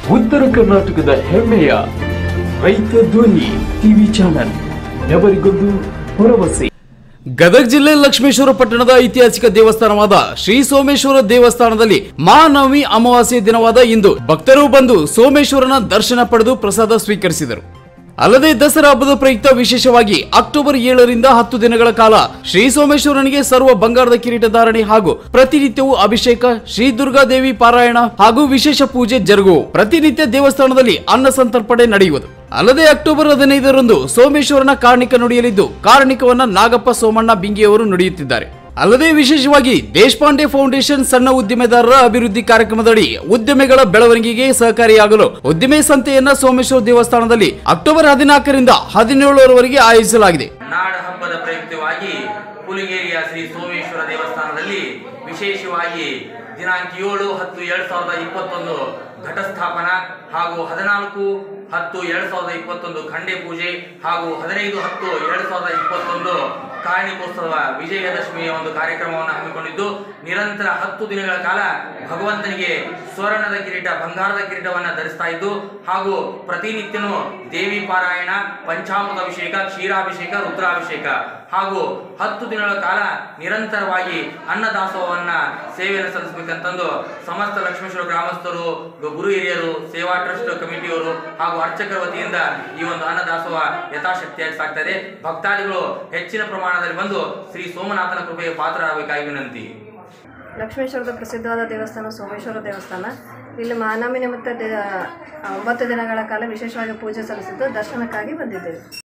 ಉತ್ತರ ಕರ್ನಾಟಕದ ಹೆಮ್ಮೆಯ ರೈತ ಧ್ವನಿ ಟಿವಿ ಚಾನಲ್ ఎవరిಗೊಂದು ಭರವಸೆ ಗದಗ ಜಿಲ್ಲೆ ಲಕ್ಷ್ಮೇಶ್ವರ ಪಟ್ಟಣದ ಐತಿಹಾಸಿಕ ದೇವಸ್ಥಾನವಾದ ಶ್ರೀ ಸೋಮೇಶ್ವರ ದೇವಸ್ಥಾನದಲ್ಲಿ ಮಹಾನವಮಿ ಅಮಾವಾಸ್ಯೆ ದಿನವಾದ ಇಂದು ಭಕ್ತರು ಬಂದು ಸೋಮೇಶ್ವರನ ದರ್ಶನ ಪಡೆದು ಪ್ರಸಾದ ಸ್ವೀಕರಿಸಿದರು ಅಲ್ಲದೆ ದಸರಾ ಹಬ್ಬದ ಪ್ರಯುಕ್ತ ವಿಶೇಷವಾಗಿ ಅಕ್ಟೋಬರ್ ಏಳರಿಂದ ಹತ್ತು ದಿನಗಳ ಕಾಲ ಶ್ರೀ ಸೋಮೇಶ್ವರನಿಗೆ ಸರ್ವ ಬಂಗಾರದ ಕಿರೀಟ ಧಾರಣೆ ಹಾಗೂ ಪ್ರತಿನಿತ್ಯವೂ ಅಭಿಷೇಕ ಶ್ರೀ ದುರ್ಗಾದೇವಿ ಪಾರಾಯಣ ಹಾಗೂ ವಿಶೇಷ ಪೂಜೆ ಜರುಗುವು ಪ್ರತಿನಿತ್ಯ ದೇವಸ್ಥಾನದಲ್ಲಿ ಅನ್ನ ಸಂತರ್ಪಣೆ ನಡೆಯುವುದು ಅಲ್ಲದೆ ಅಕ್ಟೋಬರ್ ಹದಿನೈದರಂದು ಸೋಮೇಶ್ವರನ ಕಾರ್ಣಿಕ ನುಡಿಯಲಿದ್ದು ಕಾರ್ಣಿಕವನ್ನ ನಾಗಪ್ಪ ಸೋಮಣ್ಣ ಬಿಂಗಿಯವರು ನುಡಿಯುತ್ತಿದ್ದಾರೆ ಅಲ್ಲದೆ ವಿಶೇಷವಾಗಿ ದೇಶಪಾಂಡೆ ಫೌಂಡೇಶನ್ ಸಣ್ಣ ಉದ್ದಿಮೆದಾರರ ಅಭಿವೃದ್ಧಿ ಕಾರ್ಯಕ್ರಮದಡಿ ಉದ್ಯಮಿಗಳ ಬೆಳವಣಿಗೆಗೆ ಸಹಕಾರಿಯಾಗಲು ಉದ್ದಿಮೆ ಸಂತೆಯನ್ನ ಸೋಮೇಶ್ವರ ದೇವಸ್ಥಾನದಲ್ಲಿ ಅಕ್ಟೋಬರ್ ಹದಿನಾಲ್ಕರಿಂದ ಹದಿನೇಳರವರೆಗೆ ಆಯೋಜಿಸಲಾಗಿದೆ ನಾಡ ಹಬ್ಬದ ಪ್ರಯುಕ್ತವಾಗಿ ಪುಲಿಗೇರಿಯ ಶ್ರೀ ಸೋಮೇಶ್ವರ ದೇವಸ್ಥಾನದಲ್ಲಿ ವಿಶೇಷವಾಗಿ ದಿನಾಂಕ ಏಳು ಹತ್ತು ಎರಡ್ ಸಾವಿರದ ಇಪ್ಪತ್ತೊಂದು ಘಟಸ್ಥಾಪನ ಹಾಗೂ ಹದಿನಾಲ್ಕು ಹತ್ತು ಎರಡ್ ಸಾವಿರದ ಇಪ್ಪತ್ತೊಂದು ಖಂಡೆ ಪೂಜೆ ಹಾಗೂ ಹದಿನೈದು ಹತ್ತು ಎರಡ್ ಸಾವಿರದ ಇಪ್ಪತ್ತೊಂದು ಕಾರ್ಣಿಕೋತ್ಸವ ವಿಜಯದಶಮಿಯ ಒಂದು ಕಾರ್ಯಕ್ರಮವನ್ನು ಹಮ್ಮಿಕೊಂಡಿದ್ದು ನಿರಂತರ ಹತ್ತು ದಿನಗಳ ಕಾಲ ಭಗವಂತನಿಗೆ ಸ್ವರ್ಣದ ಕಿರೀಟ ಬಂಗಾರದ ಕಿರೀಟವನ್ನು ಧರಿಸ್ತಾ ಇದ್ದು ಹಾಗೂ ಪ್ರತಿನಿತ್ಯನೂ ದೇವಿ ಪಾರಾಯಣ ಪಂಚಾಮೃತ ಅಭಿಷೇಕ ಕ್ಷೀರಾಭಿಷೇಕ ರುದ್ರಾಭಿಷೇಕ ಹಾಗೂ ಹತ್ತು ದಿನಗಳ ಕಾಲ ನಿರಂತರವಾಗಿ ಅನ್ನದಾಸೋಹವನ್ನ ಸೇವೆಯನ್ನು ಸಲ್ಲಿಸಬೇಕಂತಂದು ಸಮಸ್ತ ಲಕ್ಷ್ಮೇಶ್ವರ ಗ್ರಾಮಸ್ಥರು ಗುರು ಹಿರಿಯರು ಸೇವಾ ಟ್ರಸ್ಟ್ ಕಮಿಟಿಯವರು ಹಾಗೂ ಅರ್ಚಕರ ವತಿಯಿಂದ ಈ ಒಂದು ಅನ್ನದಾಸೋಹ ಯಥಾಶಕ್ತಿಯಾಗಿ ಸಾಗ್ತಾ ಇದೆ ಭಕ್ತಾದಿಗಳು ಹೆಚ್ಚಿನ ಪ್ರಮಾಣದಲ್ಲಿ ಬಂದು ಶ್ರೀ ಸೋಮನಾಥನ ಕೃಪೆಗೆ ಪಾತ್ರರಾಗಬೇಕಾಗಿ ವಿನಂತಿ ಲಕ್ಷ್ಮೇಶ್ವರದ ಪ್ರಸಿದ್ಧವಾದ ದೇವಸ್ಥಾನ ಸೋಮೇಶ್ವರ ದೇವಸ್ಥಾನ ಇಲ್ಲಿ ಮಹಾನವಮಿ ನಿಮಿತ್ತ ದೇ- ಒಂಬತ್ತು ದಿನಗಳ ಕಾಲ ವಿಶೇಷವಾಗಿ ಪೂಜೆ ಸಲ್ಲಿಸಿದ್ದು ದರ್ಶನಕ್ಕಾಗಿ ಬಂದಿದ್ದೇವೆ